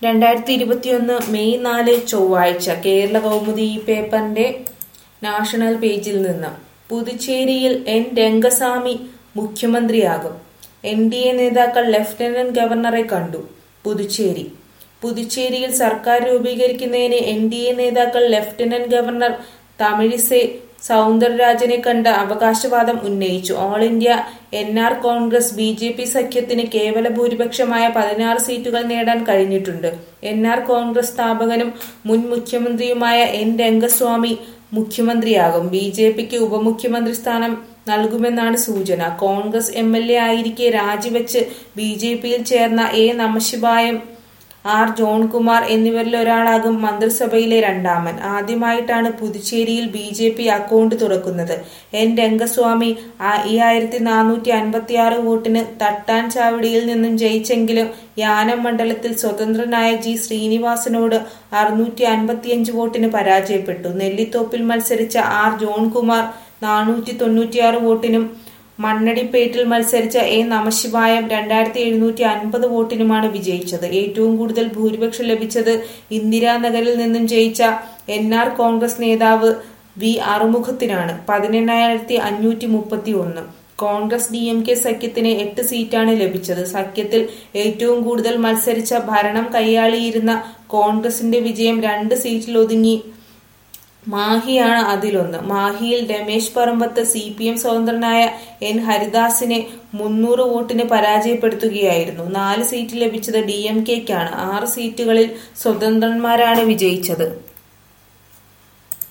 രണ്ടായിരത്തി ഇരുപത്തിയൊന്ന് മെയ് നാല് ചൊവ്വാഴ്ച കേരള കൗമുദി ഈ പേപ്പറിന്റെ നാഷണൽ പേജിൽ നിന്ന് പുതുച്ചേരിയിൽ എൻ രംഗസ്വാമി മുഖ്യമന്ത്രിയാകും എൻ ഡി എ നേതാക്കൾ ലഫ്റ്റനന്റ് ഗവർണറെ കണ്ടു പുതുച്ചേരി പുതുച്ചേരിയിൽ സർക്കാർ രൂപീകരിക്കുന്നതിന് എൻ ഡി എ നേതാക്കൾ ലഫ്റ്റനന്റ് ഗവർണർ തമിഴിസൈ സൗന്ദരരാജനെ കണ്ട് അവകാശവാദം ഉന്നയിച്ചു all India N R Congress B J P സഖ്യത്തിന് കേവല ഭൂരിപക്ഷമായ പതിനാറ് സീറ്റുകൾ നേടാൻ കഴിഞ്ഞിട്ടുണ്ട് എൻ ആർ കോൺഗ്രസ് സ്ഥാപകനും മുൻ മുഖ്യമന്ത്രിയുമായ എൻ രംഗസ്വാമി മുഖ്യമന്ത്രിയാകും ബി ജെ പിക്ക് ഉപമുഖ്യമന്ത്രി സ്ഥാനം നൽകുമെന്നാണ് സൂചന കോൺഗ്രസ് എം എൽ എ ആയിരിക്കെ രാജിവെച്ച് ബി ജെ പിയിൽ ചേർന്ന എ നമശിവായം ആർ ജോൺകുമാർ എന്നിവരിൽ ഒരാളാകും മന്ത്രിസഭയിലെ രണ്ടാമൻ ആദ്യമായിട്ടാണ് പുതുച്ചേരിയിൽ ബി ജെ പി അക്കൗണ്ട് തുറക്കുന്നത് എൻ രംഗസ്വാമി അയ്യായിരത്തി നാനൂറ്റി അൻപത്തി ആറ് വോട്ടിന് തട്ടാൻ ചാവടിയിൽ നിന്നും ജയിച്ചെങ്കിലും യാനം മണ്ഡലത്തിൽ സ്വതന്ത്രനായ ജി ശ്രീനിവാസനോട് അറുന്നൂറ്റി അൻപത്തിയഞ്ച് വോട്ടിന് പരാജയപ്പെട്ടു നെല്ലിത്തോപ്പിൽ മത്സരിച്ച ആർ ജോൺകുമാർ നാനൂറ്റി തൊണ്ണൂറ്റിയാറ് വോട്ടിനും മണ്ണടിപ്പേട്ടിൽ മത്സരിച്ച എ നമശിവായം രണ്ടായിരത്തി എഴുന്നൂറ്റി അൻപത് വോട്ടിനുമാണ് വിജയിച്ചത് ഏറ്റവും കൂടുതൽ ഭൂരിപക്ഷം ലഭിച്ചത് ഇന്ദിരാനഗറിൽ നിന്നും ജയിച്ച എൻ ആർ കോൺഗ്രസ് നേതാവ് വി അറുമുഖത്തിനാണ് പതിനെണ്ണായിരത്തി അഞ്ഞൂറ്റി മുപ്പത്തി ഒന്ന് കോൺഗ്രസ് ഡി എം കെ സഖ്യത്തിന് എട്ട് സീറ്റാണ് ലഭിച്ചത് സഖ്യത്തിൽ ഏറ്റവും കൂടുതൽ മത്സരിച്ച ഭരണം കൈയാളിയിരുന്ന കോൺഗ്രസിന്റെ വിജയം രണ്ട് സീറ്റിൽ ഒതുങ്ങി മാഹിയാണ് അതിലൊന്ന് മാഹിയിൽ Ramesh Parambath C P M സ്വതന്ത്രനായ എൻ ഹരിദാസിനെ മുന്നൂറ് വോട്ടിന് പരാജയപ്പെടുത്തുകയായിരുന്നു നാല് സീറ്റ് ലഭിച്ചത് ഡി എം കെക്കാണ് ആറ് സീറ്റുകളിൽ സ്വതന്ത്രന്മാരാണ് വിജയിച്ചത്